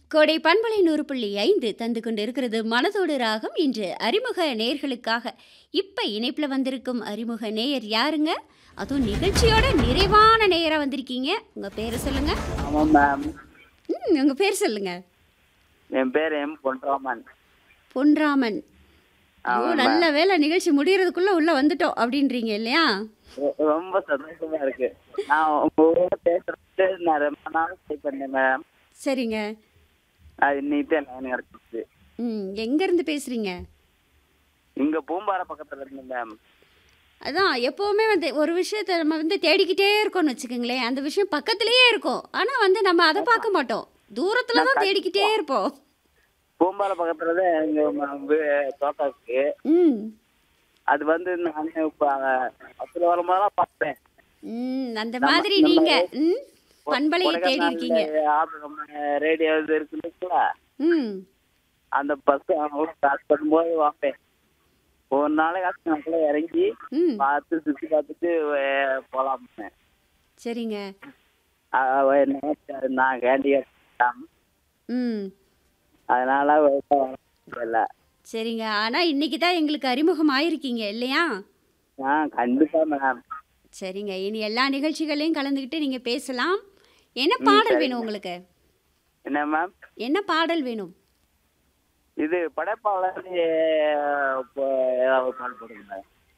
கோடை பண்பலை நூறு புள்ளி ஐந்து தந்து கொண்டிருக்கிறது மனதோடு ராகம் இன்று அறிமுக நேயர்களுக்காக இப்ப இணைப்புல வந்திருக்கும் அறிமுக நேயர் யாருங்க அதுவும் நிகழ்ச்சியோட நிறைவான நேயரா வந்திருக்கீங்க உங்க பேரை சொல்லுங்க ஆமாம் மேம் ம், உங்க பேர் சொல்லுங்க என் பேர் எம் பொன்ராமன் பொன்ராமன் ஐயோ ஆமாம் நல்ல வேலை நிகழ்ச்சி முடியறதுக்குள்ள உள்ள வந்துட்டோம் அப்படின்றீங்க இல்லையா ரொ- ரொம்ப சந்தோஷமா இருக்கு நான் உங்க கூட பேசுறது நான் ரொம்ப நாள் ட்ரை பண்ணேன் மேம் சரிங்க அது இன்னைக்கு தான் லைன் கிடைச்சிச்சு ம் எங்க இருந்து பேசுறீங்க இங்க பூம்பாறை பக்கத்துல இருந்து மேம் அதான் எப்போவுமே வந்து ஒரு விஷயத்த நம்ம வந்து தேடிக்கிட்டே இருக்கோம்னு வச்சுக்கோங்களேன் அந்த விஷயம் பக்கத்துலேயே இருக்கும் ஆனால் வந்து நம்ம அதை பார்க்க மாட்டோம் தூரத்தில் தான் தேடிக்கிட்டே இருப்போம் பூம்பாறை பக்கத்துல தான் எங்க ம- வீ- தோட்டம் இருக்கு ம் அது வந்து நான் இப்ப பத்துல வரும்போதெல்லாம் பார்த்தேன் ம் அந்த மாதிரி நீங்கள் ம் பண்பலையை தேடி இருக்கீங்க ரேடியோ இது இருக்கு இல்லைங்களா ம் அந்த பஸ் அவங்க ஸ்டார்ட் பண்ணும்போது பார்ப்பேன் ஒரு நாளைக்கு நாட்கள இறங்கி ம் பார்த்து சுத்தி பார்த்துட்டு அஹ், போலாம் சரிங்க அவ என்ன நான் கேண்டிகேட் ம் அதனால இல்ல சரிங்க ஆனால் இன்னைக்கு தான் எங்களுக்கு அறிமுகம் ஆயிருக்கீங்க இல்லையா ஆ கண்டிப்பா மேம் சரிங்க இனி எல்லா நிகழ்ச்சிகளையும் கலந்துக்கிட்டு நீங்கள் பேசலாம் என்ன பாடல் வேணும் உங்களுக்கு என்ன மேம் என்ன பாடல் வேணும் இது படைப்பாளர் இப்போ ஏதாவது பால் போடுங்க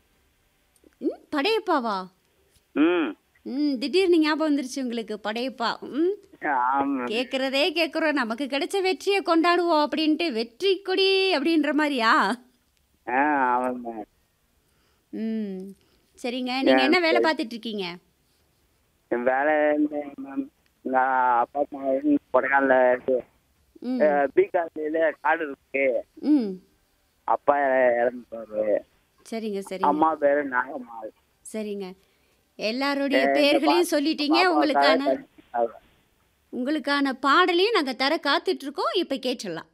ம் படையப்பாவா ம் ம் திடீர்னு ஞாபகம் வந்துருச்சு உங்களுக்கு படையப்பா ம் ஆமா கேட்குறதே கேட்குறோம் நமக்கு கிடைச்ச வெற்றியை கொண்டாடுவோம் அப்படின்ட்டு வெற்றி கொடி அப்படின்ற மாதிரியா ஆ ஆமாம் மேம் ம் சரிங்க நீங்கள் என்ன வேலை பார்த்துட்டு இருக்கீங்க என் வேலை இல்லை மேம் நான் அப்பா அம்மா வந்து கொடைக்கானல இருக்கு ம் பீகாசில காடு இருக்கு ம் அப்பா இறந்துட்டாரு சரிங்க சரிங்க அம்மா பேரு நாகம்மாள் சரிங்க எல்லாருடைய பேர்களையும் சொல்லிட்டீங்க உங்களுக்கான உங்களுக்கான பாடலையும் நாங்கள் தர காத்துட்ருக்கோம் இப்போ கேட்டுடலாம்